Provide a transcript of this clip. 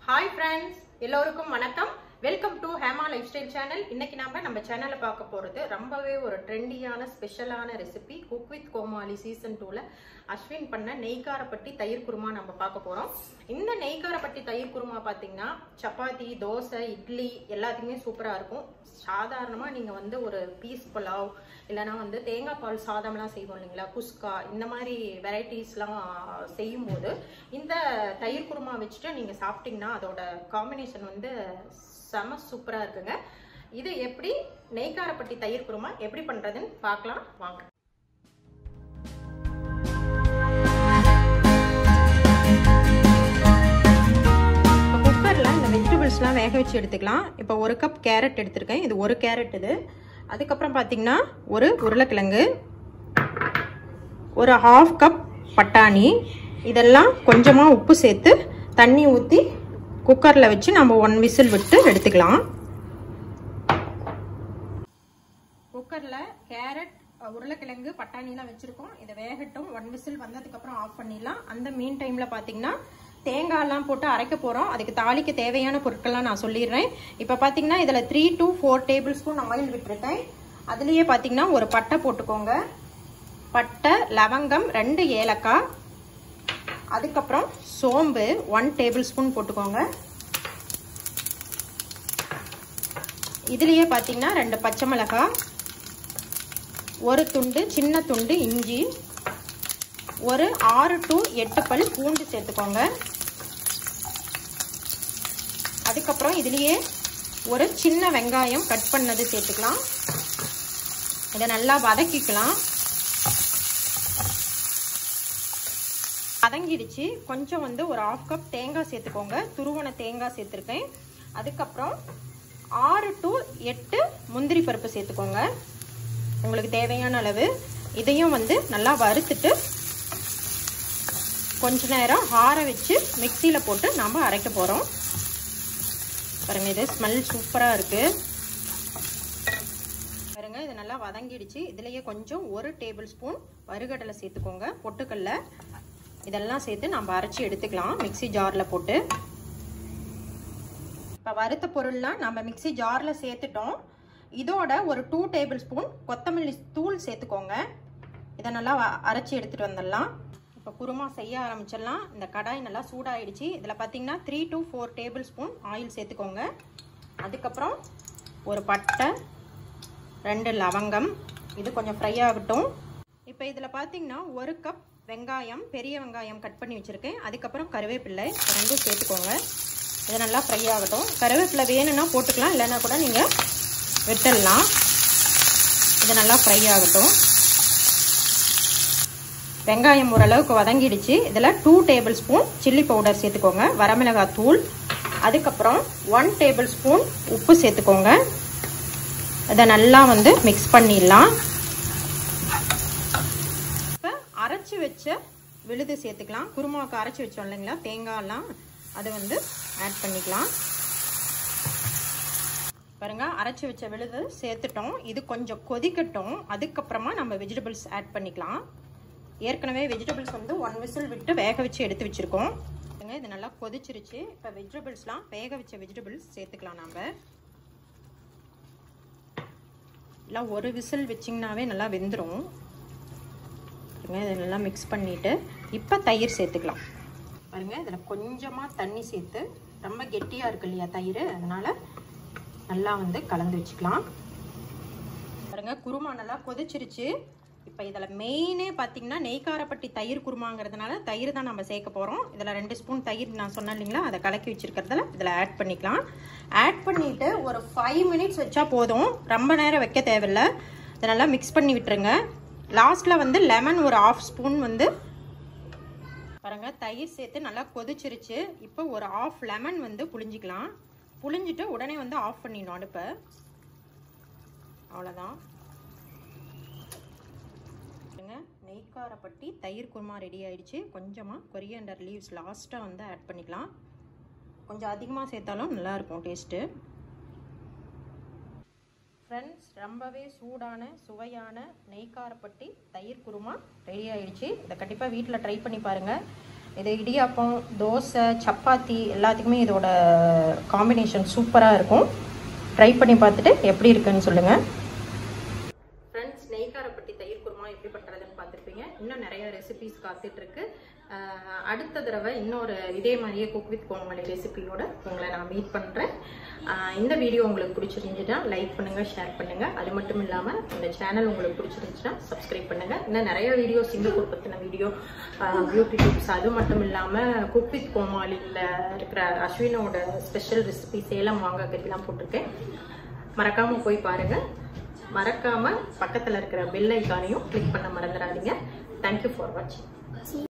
hi friends எல்லோருக்கும் வணக்கம் welcome to Hema lifestyle channel இன்னைக்கு நாம நம்ம சேனல்ல பார்க்க போறது ரொம்பவே ஒரு ட்ரெண்டியான ஸ்பெஷலான recipe cook with Comali season டூல அஸ்வின் பண்ண நெய்காரப்பட்டி தயிர் குருமா நம்ம பார்க்க போறோம் இந்த நெய்காரப்பட்டி தயிர் குருமா பார்த்தீங்கன்னா சப்பாத்தி தோசை இட்லி எல்லாத்துக்குமே சூப்பரா இருக்கும் சாதாரணமா நீங்க வந்து ஒரு பீஸ் புலாவ் இல்லைன்னா வந்து தேங்காய் பால் சாதம்லாம் செய்வோம் இல்லைங்களா குஸ்கா இந்த மாதிரி வெரைட்டிஸ்லாம் செய்யும்போது இந்த தயிர் குருமா வச்சுட்டு நீங்கள் சாப்பிட்டீங்கன்னா அதோட காம்பினேஷன் வந்து செம சூப்பராக இருக்குங்க இது எப்படி நெய்க்காரப்பட்டி தயிர் குருமா எப்படி பண்ணுறதுன்னு பார்க்கலாம் வாங்க இப்போ குக்கரில் இந்த வெஜிடபிள்ஸ்லாம் வேக வச்சு எடுத்துக்கலாம் இப்போ ஒரு கப் கேரட் எடுத்திருக்கேன் இது ஒரு கேரட் இது அதுக்கப்புறம் பார்த்தீங்கன்னா ஒரு உருளைக்கிழங்கு ஒரு ஹாஃப் கப் பட்டாணி இதெல்லாம் கொஞ்சமாக உப்பு சேர்த்து தண்ணி ஊற்றி குக்கரில் வச்சு நம்ம ஒன் விசில் விட்டு எடுத்துக்கலாம் குக்கரில் கேரட் உருளைக்கிழங்கு பட்டாணிலாம் வச்சுருக்கோம் இதை வேகட்டும் ஒன் விசில் வந்ததுக்கப்புறம் ஆஃப் பண்ணிடலாம் அந்த மீன் டைமில் பார்த்தீங்கன்னா தேங்காயெல்லாம் போட்டு அரைக்க போகிறோம் அதுக்கு தாளிக்க தேவையான பொருட்கள்லாம் நான் சொல்லிடுறேன் இப்போ பார்த்தீங்கன்னா இதில் three to four tablespoon oil விட்டுருக்கேன் அதுலேயே பார்த்தீங்கன்னா ஒரு பட்டை போட்டுக்கோங்க பட்டை லவங்கம் ரெண்டு ஏலக்காய் அதுக்கப்புறம் சோம்பு ஒன் டேபிள் ஸ்பூன் போட்டுக்கோங்க இதுலேயே பார்த்தீங்கன்னா ரெண்டு பச்சை மிளகாய் ஒரு துண்டு சின்ன துண்டு இஞ்சி ஒரு ஆறு டு எட்டு பல் பூண்டு சேர்த்துக்கோங்க அதுக்கப்புறம் இதுலேயே ஒரு சின்ன வெங்காயம் கட் பண்ணது சேர்த்துக்கலாம் இதை நல்லா வதக்கிக்கலாம் வதங்கிடுச்சு கொஞ்சம் வந்து ஒரு ஆஃப் கப் தேங்காய் சேர்த்துக்கோங்க துருவன தேங்காய் சேர்த்துருக்கேன் அதுக்கப்புறம் ஆறு டு எட்டு முந்திரி பருப்பு சேர்த்துக்கோங்க உங்களுக்கு தேவையான அளவு இதையும் வந்து நல்லா வறுத்துட்டு கொஞ்ச நேரம் ஆற வச்சு மிக்சியில் போட்டு நாம் அரைக்க போகிறோம் பாருங்க இது ஸ்மெல் சூப்பராக இருக்குது பாருங்க இது நல்லா வதங்கிடுச்சு இதுலேயே கொஞ்சம் ஒரு டேபிள் ஸ்பூன் வறுகடலை சேர்த்துக்கோங்க பொட்டுக்கல்ல இதெல்லாம் சேர்த்து நம்ம அரைச்சி எடுத்துக்கலாம் மிக்சி ஜாரில் போட்டு இப்போ வறுத்த பொருள்லாம் நம்ம மிக்சி ஜாரில் சேர்த்துட்டோம் இதோட ஒரு டூ டேபிள் ஸ்பூன் கொத்தமல்லி தூள் சேர்த்துக்கோங்க இதை நல்லா அரைச்சி எடுத்துகிட்டு வந்துடலாம் இப்போ குருமா செய்ய ஆரம்பிச்சிடலாம் இந்த கடாய் நல்லா சூடாயிடுச்சு இதில் பார்த்தீங்கன்னா three to four tablespoon oil சேர்த்துக்கோங்க அதுக்கப்புறம் ஒரு பட்டை ரெண்டு லவங்கம் இது கொஞ்சம் ஃப்ரை ஆகட்டும் இப்போ இதில் பார்த்தீங்கன்னா ஒரு கப் வெங்காயம் பெரிய வெங்காயம் கட் பண்ணி வச்சுருக்கேன் அதுக்கப்புறம் கருவேப்பிள்ளை ரெண்டும் சேர்த்துக்கோங்க இது நல்லா ஃப்ரை ஆகட்டும் கருவேப்பிலை வேணும்னா போட்டுக்கலாம் இல்லைன்னா கூட நீங்கள் விட்டுடலாம் இது நல்லா ஃப்ரை ஆகட்டும் வெங்காயம் ஓரளவுக்கு வதங்கிடுச்சு இதில் two tablespoon chilli powder சேர்த்துக்கோங்க வரமிளகாய் தூள் அதுக்கப்புறம் ஒன் டேபிள் ஸ்பூன் உப்பு சேர்த்துக்கோங்க இதை நல்லா வந்து மிக்ஸ் பண்ணிடலாம் இப்போ அரைச்சி வச்ச விழுது சேர்த்துக்கலாம் குருமாவுக்கு அரைச்சி வச்சோம் இல்லைங்களா தேங்காயெல்லாம் அதை வந்து ஆட் பண்ணிக்கலாம் பாருங்க அரைச்சி வச்ச விழுது சேர்த்துட்டோம் இது கொஞ்சம் கொதிக்கட்டும் அதுக்கப்புறமா நம்ம வெஜிடபிள்ஸ் ஆட் பண்ணிக்கலாம் ஏற்கனவே வெஜிடபிள்ஸ் வந்து ஒன் விசில் விட்டு வேக வச்சு எடுத்து வச்சுருக்கோம் இது நல்லா கொதிச்சிருச்சு இப்போ வெஜிடபிள்ஸ்லாம் வேக வச்ச வெஜிடபிள்ஸ் சேர்த்துக்கலாம் நம்ம எல்லாம் ஒரு விசில் வச்சிங்கனாவே நல்லா வெந்துடும் இதை நல்லா மிக்ஸ் பண்ணிவிட்டு இப்போ தயிர் சேர்த்துக்கலாம் பாருங்கள் இதில் கொஞ்சமாக தண்ணி சேர்த்து ரொம்ப கெட்டியாக இருக்கு இல்லையா தயிர் அதனால் நல்லா வந்து கலந்து வச்சுக்கலாம் பாருங்க குருமா நல்லா கொதிச்சிருச்சு இப்போ இதில் மெயினே பார்த்தீங்கன்னா நெய்க்காரப்பட்டி தயிர் குருமாங்கிறதுனால தயிர் தான் நம்ம சேர்க்க போகிறோம் இதில் ரெண்டு ஸ்பூன் தயிர் நான் சொன்னேன் இல்லைங்களா அதை கலக்கி வச்சுருக்கிறதுல இதில் ஆட் பண்ணிக்கலாம் ஆட் பண்ணிவிட்டு ஒரு ஃபைவ் மினிட்ஸ் வச்சா போதும் ரொம்ப நேரம் வைக்க தேவையில்லை இதை நல்லா மிக்ஸ் பண்ணி விட்டுருங்க லாஸ்ட்டில் வந்து லெமன் ஒரு ஆஃப் ஸ்பூன் வந்து பாருங்க தயிர் சேர்த்து நல்லா கொதிச்சிருச்சு இப்போ ஒரு ஆஃப் லெமன் வந்து புளிஞ்சிக்கலாம் புளிஞ்சிட்டு உடனே வந்து ஆஃப் பண்ணிடணும் அடுப்பை அவ்வளோதான் நெய்க்காரப்பட்டி தயிர் குருமா ரெடி ஆயிடுச்சு கொஞ்சமாக கொரியண்டர் லீவ்ஸ் லாஸ்ட்டாக வந்து ஆட் பண்ணிக்கலாம் கொஞ்சம் அதிகமாக சேர்த்தாலும் நல்லாயிருக்கும் டேஸ்ட்டு ஃப்ரெண்ட்ஸ் ரொம்பவே சூடான சுவையான நெய்க்காரப்பட்டி தயிர் குருமா ரெடி ஆயிடுச்சு இதை கண்டிப்பாக வீட்டில் ட்ரை பண்ணி பாருங்கள் இது இடியாப்பம் தோசை சப்பாத்தி எல்லாத்துக்குமே இதோட காம்பினேஷன் சூப்பராக இருக்கும் ட்ரை பண்ணி பார்த்துட்டு எப்படி இருக்குன்னு சொல்லுங்கள் ஃப்ரெண்ட்ஸ் நெய்க்காரப்பட்டி தயிர் குருமா எப்படி பண்ணுறதுன்னு பார்த்துருப்பீங்க இன்னும் நிறைய ரெசிபிஸ் காத்துட்ருக்கு அடுத்த தடவை இன்னொரு இதே மாதிரியே குக் வித் கோமலி ரெசிபியோட உங்களை நான் மீட் பண்ணுறேன் இந்த வீடியோ உங்களுக்கு பிடிச்சிருந்துச்சுன்னா லைக் பண்ணுங்கள் ஷேர் பண்ணுங்கள் அது மட்டும் இல்லாமல் இந்த சேனல் உங்களுக்கு பிடிச்சிருந்துச்சுன்னா சப்ஸ்கிரைப் பண்ணுங்கள் இன்னும் நிறைய வீடியோ சிங்கப்பூர் பற்றின வீடியோ பியூட்டி டிப்ஸ் அது மட்டும் இல்லாமல் குக் வித் கோமாளியில் இருக்கிற அஸ்வினோட ஸ்பெஷல் ரெசிபி சேலம் வாங்க கட்டிலாம் போட்டிருக்கேன் மறக்காமல் போய் பாருங்கள் மறக்காமல் பக்கத்தில் இருக்கிற பெல் ஐக்கானையும் கிளிக் பண்ண மறந்துடாதீங்க தேங்க்யூ ஃபார் வாட்சிங்